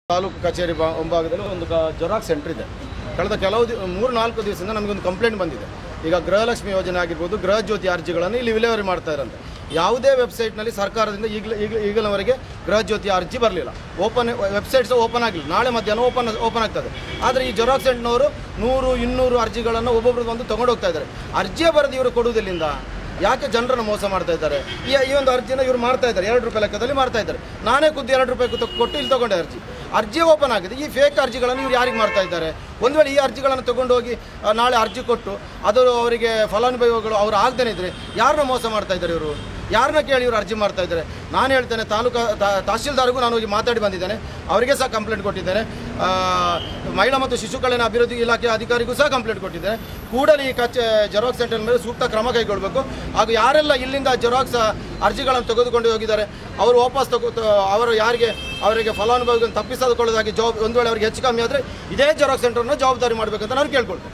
ತಾಲೂಕು ಕಚೇರಿ ಬಾ- ಮುಂಭಾಗದಲ್ಲಿ ಒಂದು ಜೆರಾಕ್ಸ್ ಸೆಂಟರ್ ಇದೆ ಕಳೆದ ಕೆಲವು ದಿ ಮೂರು ನಾಲ್ಕು ದಿವಸದಿಂದ ನಮಗೊಂದು ಕಂಪ್ಲೇಂಟ್ ಬಂದಿದೆ ಈಗ ಗೃಹಲಕ್ಷ್ಮಿ ಯೋಜನೆ ಆಗಿರ್ಬೋದು ಗೃಹ ಜ್ಯೋತಿ ಅರ್ಜಿಗಳನ್ನು ಇಲ್ಲಿ ವಿಲೇವಾರಿ ಮಾಡ್ತಾ ಇರಂತೆ ಯಾವುದೇ ವೆಬ್ಸೈಟ್ನಲ್ಲಿ ಸರ್ಕಾರದಿಂದ ಈಗಲೇ ಈಗ ಈಗಲವರೆಗೆ ಗೃಹ ಜ್ಯೋತಿ ಅರ್ಜಿ ಬರಲಿಲ್ಲ ಓಪನ್ ವೆಬ್ಸೈಟ್ಸ್ ಓಪನ್ ಆಗಿಲ್ಲ ನಾಳೆ ಮಧ್ಯಾಹ್ನ ಓಪನ್ ಓಪನ್ ಆಗ್ತದೆ ಆದರೆ ಈ ಜೆರಾಕ್ಸ್ ಸೆಂಟ್ನವರು ನೂರು ಇನ್ನೂರು ಅರ್ಜಿಗಳನ್ನು ಒಬ್ಬೊಬ್ರು ಬಂದು ತಗೊಂಡು ಹೋಗ್ತಾ ಇದ್ದಾರೆ ಅರ್ಜಿಯೇ ಬರೆದು ಇವರು ಕೊಡುವುದಿಲ್ಲಿಂದ ಯಾಕೆ ಜನರನ್ನು ಮೋಸ ಮಾಡ್ತಾ ಇದ್ದಾರೆ ಈ ಈ ಒಂದು ಅರ್ಜಿನ ಇವರು ಮಾಡ್ತಾ ಇದ್ದಾರೆ ಎರಡು ರೂಪಾಯಿ ಲೆಕ್ಕದಲ್ಲಿ ಮಾಡ್ತಾ ಇದ್ದಾರೆ ನಾನೇ ಖುದ್ದು ಎರಡು ರೂಪಾಯಿ ಕೊಟ್ಟು- ಕೊಟ್ಟು ಇಲ್ಲಿ ತಗೊಂಡೆ ಅರ್ಜಿ ಅರ್ಜಿ ಓಪನ್ ಆಗಿದೆ ಈ ಫೇಕ್ ಅರ್ಜಿಗಳನ್ನು ಇವ್ರು ಯಾರಿಗೆ ಮಾಡ್ತಾ ಇದ್ದಾರೆ ಒಂದು ವೇಳೆ ಈ ಅರ್ಜಿಗಳನ್ನು ತಗೊಂಡು ಹೋಗಿ ಆ, ನಾಳೆ ಅರ್ಜಿ ಕೊಟ್ಟು ಅದು ಅವರಿಗೆ ಫಲಾನುಭವಿಗಳು ಅವ್ರು ಆಗದೇ ಇದ್ರೆ ಯಾರನ್ನ ಮೋಸ ಮಾಡ್ತಾ ಇದ್ದಾರೆ ಇವರು ಯಾರನ್ನ ಕೇಳಿ ಇವರು ಅರ್ಜಿ ಮಾಡ್ತಾ ಇದ್ದಾರೆ ನಾನು ಹೇಳ್ತೇನೆ ತಾಲೂಕು ತಾ- ತಹಶೀಲ್ದಾರ್ಗೂ ನಾನು ಹೋಗಿ ಮಾತಾಡಿ ಬಂದಿದ್ದೇನೆ ಅವರಿಗೆ ಸಹ ಕಂಪ್ಲೇಂಟ್ ಕೊಟ್ಟಿದ್ದೇನೆ ಆ, ಮಹಿಳಾ ಮತ್ತು ಶಿಶು ಕಲ್ಯಾಣ ಅಭಿವೃದ್ಧಿ ಇಲಾಖೆ ಅಧಿಕಾರಿಗೂ ಸಹ ಕಂಪ್ಲೇಂಟ್ ಕೊಟ್ಟಿದ್ದೇನೆ ಕೂಡಲೇ ಈ ಕಚೆ ಜೆರಾಕ್ಸ್ ಸೆಂಟರ್ ಮೇಲೆ ಸೂಕ್ತ ಕ್ರಮ ಕೈಗೊಳ್ಳಬೇಕು ಹಾಗೂ ಯಾರೆಲ್ಲ ಇಲ್ಲಿಂದ ಜೆರಾಕ್ಸ್ ಅರ್ಜಿಗಳನ್ನು ತೆಗೆದುಕೊಂಡು ಹೋಗಿದ್ದಾರೆ ಅವರು ವಾಪಸ್ ತಗೋ ತ- ಅವರು ಯಾರಿಗೆ ಅವರಿಗೆ ಫಲಾನುಭವಿಗಳನ್ನು ತಪ್ಪಿಸಿಕೊಳ್ಳೋದಾಗಿ ಜವಾಬ್ ಒಂದು ವೇಳೆ ಅವರಿಗೆ ಹೆಚ್ಚು ಕಮ್ಮಿ ಆದರೆ ಇದೇ ಜೆರಾಕ್ಸ್ ಸೆಂಟರ್ನ ಜವಾಬ್ದಾರಿ ಮಾಡಬೇಕಂತ ನಾನು ಕೇಳ್ಕೊಳ್ತೇನೆ